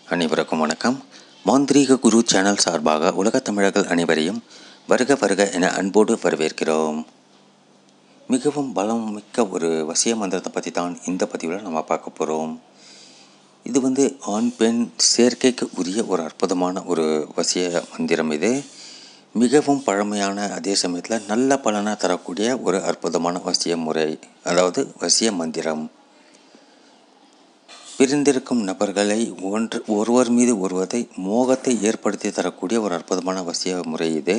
அனைவருக்கும் வணக்கம் மாந்திரீக குரு சேனல் சார்பாக உலகத் தமிழர்கள் அனைவரையும் வருக வருக என அன்போடு வரவேற்கிறோம் மிகவும் பலம் மிக்க ஒரு வசிய மந்திரத்தை பற்றி தான் இந்த பதிவில் நம்ம பார்க்க போகிறோம் இது வந்து ஆண் பெண் சேர்க்கைக்கு உரிய ஒரு அற்புதமான ஒரு வசிய மந்திரம் இது மிகவும் பழமையான அதே சமயத்தில் நல்ல பலனை தரக்கூடிய ஒரு அற்புதமான வசிய முறை அதாவது வசிய மந்திரம் பிரிந்திருக்கும் நபர்களை ஒன்று ஒருவர் மீது ஒருவரை மோகத்தை ஏற்படுத்தி தரக்கூடிய ஒரு அற்புதமான வசிய முறை இது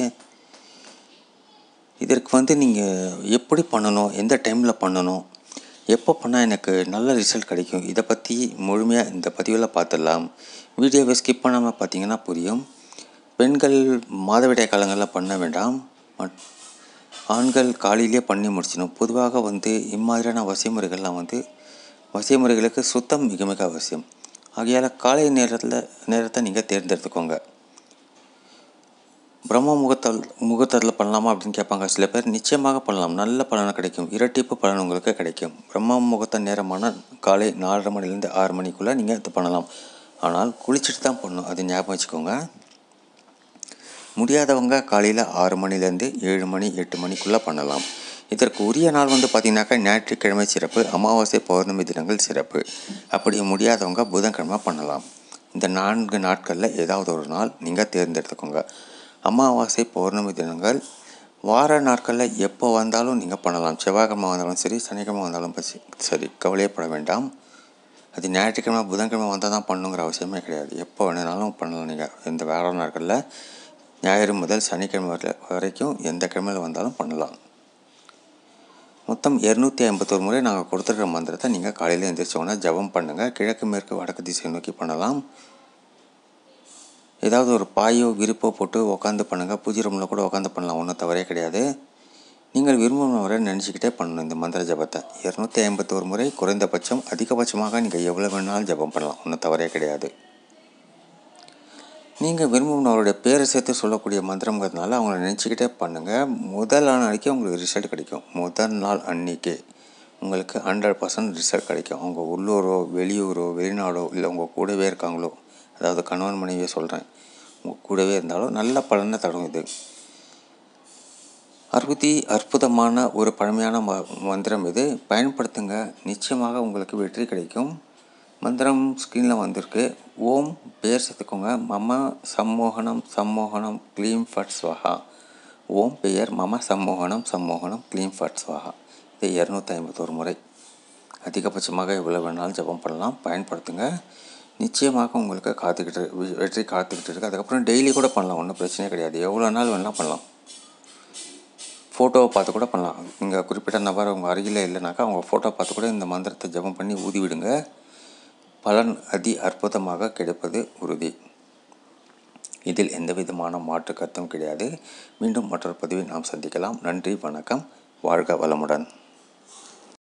இதற்கு வந்து நீங்கள் எப்படி பண்ணணும் எந்த டைமில் பண்ணணும் எப்போ பண்ணால் எனக்கு நல்ல ரிசல்ட் கிடைக்கும் இதை பற்றி முழுமையாக இந்த பதிவில் பார்த்துடலாம் வீடியோவை ஸ்கிப் பண்ணாமல் பார்த்தீங்கன்னா புரியும் பெண்கள் மாதவிடாய் காலங்களில் பண்ண வேண்டாம் மட் ஆண்கள் காலையிலே பண்ணி முடிச்சிடணும் பொதுவாக வந்து இம்மாதிரியான வசிமுறைகள்லாம் வந்து வசியமுறைகளுக்கு சுத்தம் மிக மிக அவசியம் ஆகையால் காலை நேரத்தில் நேரத்தை நீங்கள் தேர்ந்தெடுத்துக்கோங்க பிரம்ம முகூர்த்தல் முகூர்த்தத்தில் பண்ணலாமா அப்படின்னு கேட்பாங்க சில பேர் நிச்சயமாக பண்ணலாம் நல்ல பலன் கிடைக்கும் இரட்டிப்பு பலன் உங்களுக்கு கிடைக்கும் பிரம்ம முகூர்த்த நேரமான காலை நாலரை மணிலேருந்து ஆறு மணிக்குள்ளே நீங்கள் இது பண்ணலாம் ஆனால் குளிச்சுட்டு தான் பண்ணணும் அது ஞாபகம் வச்சுக்கோங்க முடியாதவங்க காலையில் ஆறு மணிலேருந்து ஏழு மணி எட்டு மணிக்குள்ளே பண்ணலாம் இதற்கு உரிய நாள் வந்து பார்த்திங்கனாக்கா ஞாயிற்றுக்கிழமை சிறப்பு அமாவாசை பௌர்ணமி தினங்கள் சிறப்பு அப்படி முடியாதவங்க புதன்கிழமை பண்ணலாம் இந்த நான்கு நாட்களில் ஏதாவது ஒரு நாள் நீங்கள் தேர்ந்தெடுத்துக்கோங்க அமாவாசை பௌர்ணமி தினங்கள் வார நாட்களில் எப்போ வந்தாலும் நீங்கள் பண்ணலாம் செவ்வாய்க்கிழமை வந்தாலும் சரி சனிக்கிழமை வந்தாலும் சரி கவலையப்பட வேண்டாம் அது ஞாயிற்றுக்கிழமை புதன்கிழமை வந்தால் தான் பண்ணுங்கிற அவசியமே கிடையாது எப்போ வேணுனாலும் பண்ணலாம் நீங்கள் இந்த வார நாட்களில் ஞாயிறு முதல் சனிக்கிழமை வரை வரைக்கும் எந்த கிழமையில் வந்தாலும் பண்ணலாம் மொத்தம் இரநூத்தி ஐம்பத்தோரு முறை நாங்கள் கொடுத்துருக்கிற மந்திரத்தை நீங்கள் காலையில் எழுந்திரிச்சோன்னா ஜபம் பண்ணுங்கள் கிழக்கு மேற்கு வடக்கு திசை நோக்கி பண்ணலாம் ஏதாவது ஒரு பாயோ விருப்போ போட்டு உட்காந்து பண்ணுங்கள் பூஜை ரூமில் கூட உட்காந்து பண்ணலாம் ஒன்றும் தவறே கிடையாது நீங்கள் விரும்பும் வரை நினச்சிக்கிட்டே பண்ணணும் இந்த மந்திர ஜபத்தை இரநூத்தி ஐம்பத்தோரு முறை குறைந்தபட்சம் அதிகபட்சமாக நீங்கள் எவ்வளோ வேணாலும் ஜபம் பண்ணலாம் ஒன்றும் தவறே கிடையாது நீங்கள் விரும்புகிறவங்களுடைய பேரை சேர்த்து சொல்லக்கூடிய மந்திரங்கிறதுனால அவங்கள நினச்சிக்கிட்டே பண்ணுங்கள் முதல் நாள் அன்றைக்கி உங்களுக்கு ரிசல்ட் கிடைக்கும் முதல் நாள் அன்றைக்கி உங்களுக்கு ஹண்ட்ரட் பர்சன்ட் ரிசல்ட் கிடைக்கும் அவங்க உள்ளூரோ வெளியூரோ வெளிநாடோ இல்லை உங்கள் கூடவே இருக்காங்களோ அதாவது கணவன் மனைவியை சொல்கிறேன் உங்கள் கூடவே இருந்தாலும் நல்ல பலனை தரும் இது அற்புதி அற்புதமான ஒரு பழமையான ம மந்திரம் இது பயன்படுத்துங்க நிச்சயமாக உங்களுக்கு வெற்றி கிடைக்கும் மந்திரம் ஸ்க்ரீனில் வந்திருக்கு ஓம் பேர் சேர்த்துக்கோங்க மம சம்மோகனம் சம்மோகனம் க்ளீம் ஃபட் ஸ்வஹா ஓம் பெயர் மம சம்மோகனம் சம்மோகனம் க்ளீம் ஃபட் ஸ்வஹா இது இரநூத்தி ஐம்பத்தோரு முறை அதிகபட்சமாக எவ்வளோ வேணாலும் ஜபம் பண்ணலாம் பயன்படுத்துங்க நிச்சயமாக உங்களுக்கு காத்துக்கிட்டு வெற்றி காத்துக்கிட்டு இருக்குது அதுக்கப்புறம் டெய்லி கூட பண்ணலாம் ஒன்றும் பிரச்சனையே கிடையாது எவ்வளோ நாள் வேணால் பண்ணலாம் ஃபோட்டோவை பார்த்து கூட பண்ணலாம் நீங்கள் குறிப்பிட்ட நபர் உங்கள் அருகில் இல்லைனாக்கா அவங்க ஃபோட்டோ பார்த்து கூட இந்த மந்திரத்தை ஜபம் பண்ணி ஊதி விடுங்க பலன் அதி அற்புதமாக கிடைப்பது உறுதி இதில் எந்த விதமான மாற்று கருத்தும் கிடையாது மீண்டும் மற்றொரு பதிவை நாம் சந்திக்கலாம் நன்றி வணக்கம் வாழ்க வளமுடன்